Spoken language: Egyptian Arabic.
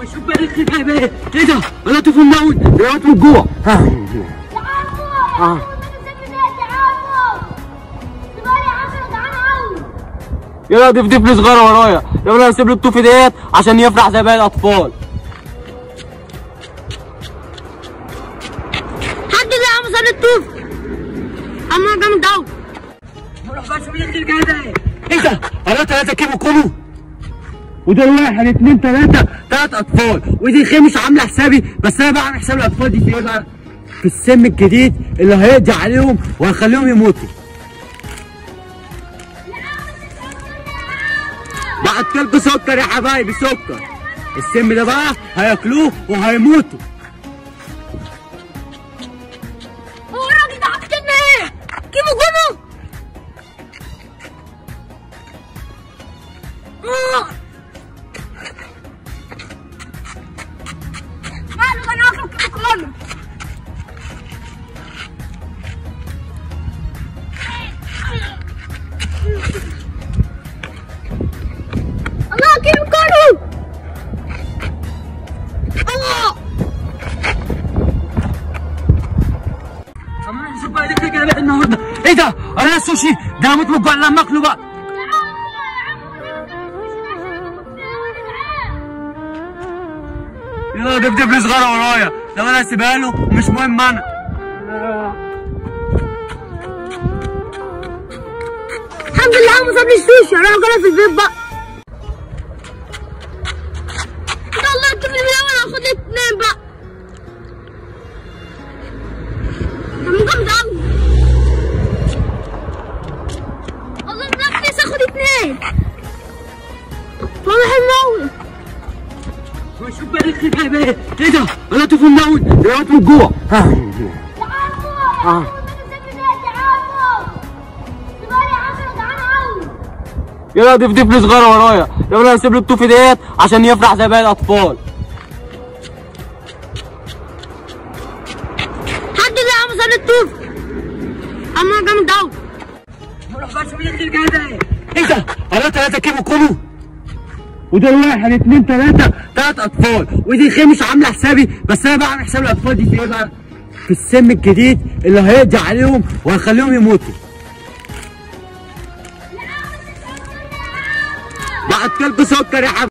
شوف بقى ريحة جايبه ايه ايه ده انا طفل مموت بيموت من الجوع ها تعالوا تعالوا تبالي عشرة تعالوا يلا دي في طفل صغير ورايا يلا نسيب له الطوفي ديت عشان يفرح زي باقي الاطفال حد اللي عم صار الطوف اما جامد قوي نروح بقى شوف ريحة جايبه ايه ايه ده انا ثلاثة كيلو كله ودول واحد اتنين تلاتة تلات أطفال ودي خيمش عاملة حسابي بس أنا بعمل حساب الأطفال دي في إيه بقى؟ في السم الجديد اللي هيقضي عليهم وهيخليهم يموتوا. بعد كلب سكر يا حبايبي سكر. السم ده بقى هياكلوه وهيموتوا. هو الراجل ده حاطط لنا ايه؟ كيمو جونو آه. ماله انا واكل كيمو جونو الله كيمو جونو الله أما نشوف بقى دي كده بقى النهارده. إيه ده؟ أنا السوشي ده هموت من الجوع لما آكله بقى. يلا ده طفل صغير ورايا لو انا هسيبها له مش مهم انا الحمد لله ما صابليش سوشي اروح اكلها في البيت بقى ان شاء الله الطفل من الاول هاخد لي اتنين بقى انا جامد قوي والله نفسي اخد اتنين والله حلو قوي شوف بقى ريحة جايبه ايه ايه ده انا طفل مموت بيموت من الجوع ها تعالوا آه. تعالوا تبالي عشرة تعالوا يلا دي في طفل صغير ورايا يلا هسيب له الطوفي ديت عشان يفرح زي باقي الاطفال حد اللي عم صار الطوف اما جامد قوي نروح بقى شوف ريحة جايبه ايه ايه ده انا ثلاثة كيلو كله ودول واحد اتنين تلاتة تلات أطفال ودي خيمش عاملة حسابي بس أنا بعمل حساب الأطفال دي في إيه بقى؟ في السم الجديد اللي هيقضي عليهم وهيخليهم يموتوا. بعد كلب سكر يا حبيبي